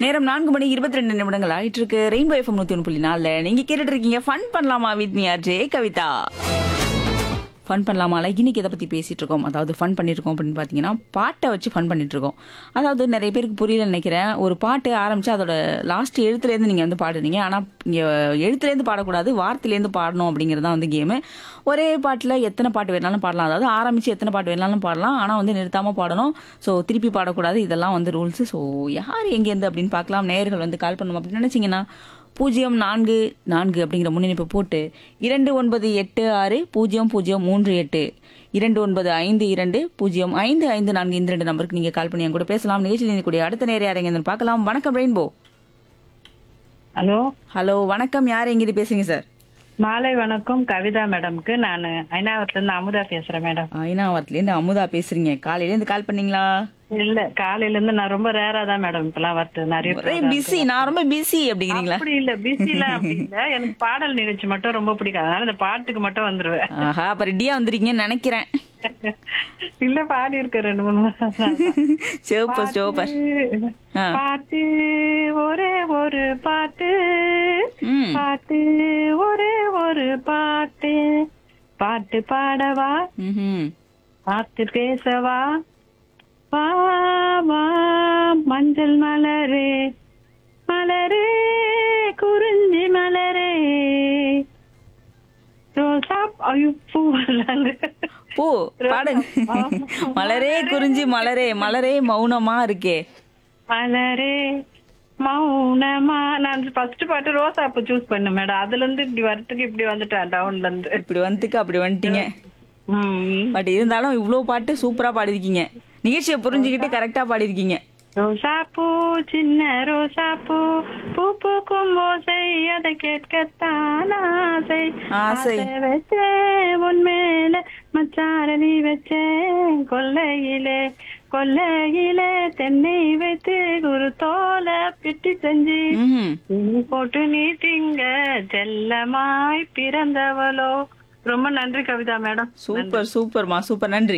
நேரம் நான்கு மணி இருபத்தி ரெண்டு நிமிடங்கள் ஆயிட்டு இருக்கு ரெயின்போ எஃப்எம் நூத்தி ஒன்று புள்ளி நாலுல நீங்க கேட்டுட்டு இருக்கீங்க ஃபன் பண்ணலாமா with me RJ Kavitha fun பண்ணலாமால இன்னைக்கு எதை பத்தி பேசிட்டு இருக்கோம் அதாவது ஃபன் பண்ணிட்டு இருக்கோம் அப்படின்னு பாத்தீங்கன்னா பாட்டை வச்சு ஃபன் பண்ணிட்டு இருக்கோம் அதாவது நிறைய பேருக்கு புரியல நினைக்கிறேன் ஒரு பாட்டு ஆரம்பிச்சு அதோட லாஸ்ட் எழுத்துலேருந்து நீங்க வந்து பாடுறீங்க ஆனா இங்க எழுத்துலேருந்து பாடக்கூடாது வார்த்தையிலேருந்து பாடணும் அப்படிங்கிறது தான் வந்து கேமு ஒரே பாட்டில் எத்தனை பாட்டு வேணாலும் பாடலாம் அதாவது ஆரம்பிச்சு எத்தனை பாட்டு வேணாலும் பாடலாம் ஆனால் வந்து நிறுத்தாம பாடணும் ஸோ திருப்பி பாடக்கூடாது இதெல்லாம் வந்து ரூல்ஸ் ஸோ யார் எங்கேருந்து அப்படின்னு பார்க்கலாம் நேயர்கள் வந்து கால் பண்ணணும் அப்படின்னு நினைச்சீங்கன்னா பூஜ்ஜியம் நான்கு நான்கு அப்படிங்கிற முன்னிணைப்பு போட்டு இரண்டு ஒன்பது எட்டு ஆறு பூஜ்ஜியம் பூஜ்ஜியம் மூன்று எட்டு இரண்டு ஒன்பது ஐந்து இரண்டு பூஜ்ஜியம் ஐந்து ஐந்து நான்கு இந்த ரெண்டு நம்பருக்கு நீங்க கால் பண்ணி என் கூட பேசலாம் நிகழ்ச்சியில் இருக்கக்கூடிய அடுத்த நேரம் யாரைங்க பார்க்கலாம் வணக்கம் ரெயின்போ ஹலோ ஹலோ வணக்கம் யார் எங்கிட்டு பேசுறீங்க சார் மாலை வணக்கம் கவிதா மேடம்க்கு நான் ஐநாவரத்துல இருந்து அமுதா பேசுறேன் மேடம் ஐநாவரத்துலேருந்து அமுதா பேசுறீங்க காலையிலேருந்து கால் பண்ணீங்களா இல்ல காலையில இருந்து நான் ரொம்ப ரேரா தான் மேடம் இப்பெல்லாம் வருது நிறைய ஒரே பிஸி நான் ரொம்ப பிஸி அப்படிங்கிறீங்களா அப்படி இல்ல பிஸில அப்படி இல்ல எனக்கு பாடல் நிகழ்ச்சி மட்டும் ரொம்ப பிடிக்கும் அதனால இந்த பாட்டுக்கு மட்டும் வந்துருவேன் ஆஹா அப்ப ரெடியா வந்துருக்கீங்கன்னு நினைக்கிறேன் இல்ல பாடி இருக்க ரெண்டு மூணு மாசம் சூப்பர் சூப்பர் ஆ. பாட்டு ஒரே ஒரு பாட்டு ம் பாட்டு ஒரே ஒரு பாட்டு பாட்டு பாடவா ம்ஹும். பார்த்து பேசவா வா வா மஞ்சள் மலரே மலரே குறிஞ்சி மலரே ரோசா ஐயோ பூ வரலாங்க பூ பாடுங்க மலரே குறிஞ்சி மலரே மலரே மௌனமா இருக்கே மலரே மௌனமா நான் ஃபர்ஸ்ட் பாட்டு ரோசா பூ சூஸ் பண்ணேன் மேடம் அதுல இருந்து இப்படி வரதுக்கு இப்படி வந்துட்டேன் டவுன்ல இருந்து இப்படி வந்துக்கு அப்படி வந்துட்டீங்க ம். பட் இருந்தாலும் இவ்வளவு பாட்டு சூப்பரா பாடிருக்கீங்க நிகழ்ச்சியை புரிஞ்சுக்கிட்டு கரெக்டா பாடிருக்கீங்க ரோசா பூ சின்ன ரோசா பூ பூ பூக்கும் ஓசை அதை கேட்கத்தான் ஆசை ஆசை. ஆசை வச்சே உன் மேல மச்சாரணி வச்சே கொல்லையிலே கொல்லையிலே தென்னை வைத்து குரு தோல பிட்டி செஞ்சு ம்ஹும். நீ போட்டு நீ திங்க செல்லமாய் பிறந்தவளோ ரொம்ப நன்றி கவிதா மேடம் சூப்பர் சூப்பர்மா சூப்பர் நன்றி